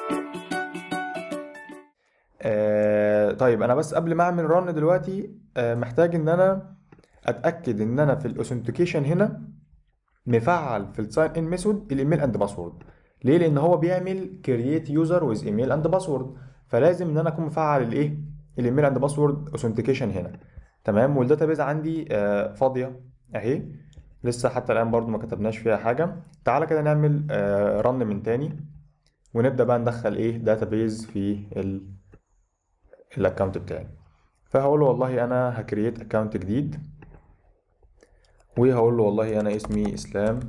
آه طيب انا بس قبل ما اعمل رن دلوقتي آه محتاج ان انا اتاكد ان انا في الاوثنتيكيشن هنا مفعل في الساين ان ميثود الايميل اند باسورد ليه لان هو بيعمل كرييت يوزر ويز ايميل اند باسورد فلازم ان انا اكون مفعل الايه الايميل اند باسورد اوثنتيكيشن هنا تمام والداتابيز عندي آه فاضيه اهي لسه حتى الان برضو ما كتبناش فيها حاجه تعالى كده نعمل آه رن من تاني ونبدا بقى ندخل ايه داتابيز في ال الاكونت بتاعي فهقول له والله انا هكريت اكونت جديد وهقول له والله انا اسمي اسلام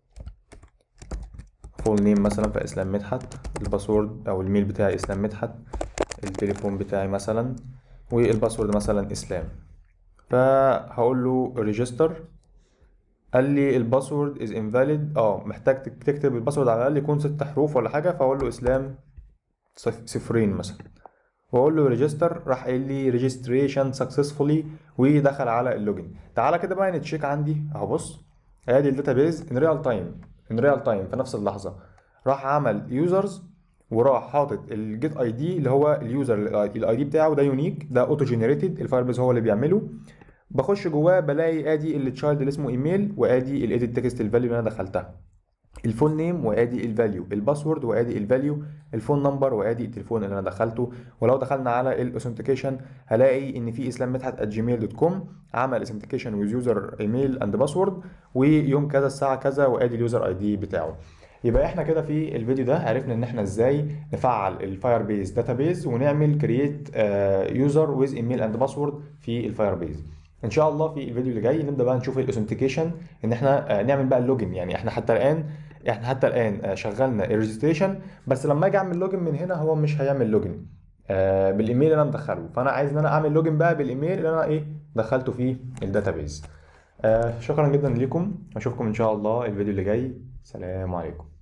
فول نيم مثلا فاسلام مدحت الباسورد او الميل بتاعي اسلام مدحت التليفون بتاعي مثلا والباسورد مثلا اسلام فهقول له ريجستر قال لي الباسورد از انفاليد اه محتاج تكتب الباسورد على الاقل يكون ست حروف ولا حاجه فاقول له اسلام صفرين مثلا واقول له ريجستر راح قايل لي ريجستريشن سكسسفولي ودخل على اللوجن تعالى كده بقى نتشيك عندي اهو بص ادي الداتابيز ان ريال تايم ان ريال تايم في نفس اللحظه راح عمل يوزرز وراح حاطط الجيت اي دي اللي هو اليوزر الاي دي بتاعه ده يونيك ده اوتو جنريتد الفايربيز هو اللي بيعمله بخش جواه بلاقي ادي التشايلد اللي اسمه ايميل وادي الايديت تكست الفاليو اللي انا دخلتها الفول نيم وادي الفاليو الباسورد وادي الفاليو الفون نمبر وادي التليفون اللي انا دخلته ولو دخلنا على الاوثنتيكيشن هلاقي ان في اسلام مدحت @جيميل دوت كوم عمل اوثنتيكيشن ويز يوزر ايميل اند باسورد ويوم كذا الساعه كذا وادي اليوزر اي دي بتاعه يبقى احنا كده في الفيديو ده عرفنا ان احنا ازاي نفعل الفاير بيز داتابيز ونعمل كرييت يوزر ويز ايميل اند باسورد في الفاير بيز ان شاء الله في الفيديو اللي جاي نبدا بقى نشوف الاوثنتيكيشن ان احنا نعمل بقى اللوجن يعني احنا حتى الان احنا حتى الان شغلنا الريجستريشن بس لما اجي اعمل لوجن من هنا هو مش هيعمل لوجن آه بالايميل اللي انا مدخله فانا عايز ان انا اعمل لوجن بقى بالايميل اللي انا ايه دخلته في الداتابيز آه شكرا جدا ليكم اشوفكم ان شاء الله الفيديو اللي جاي سلام عليكم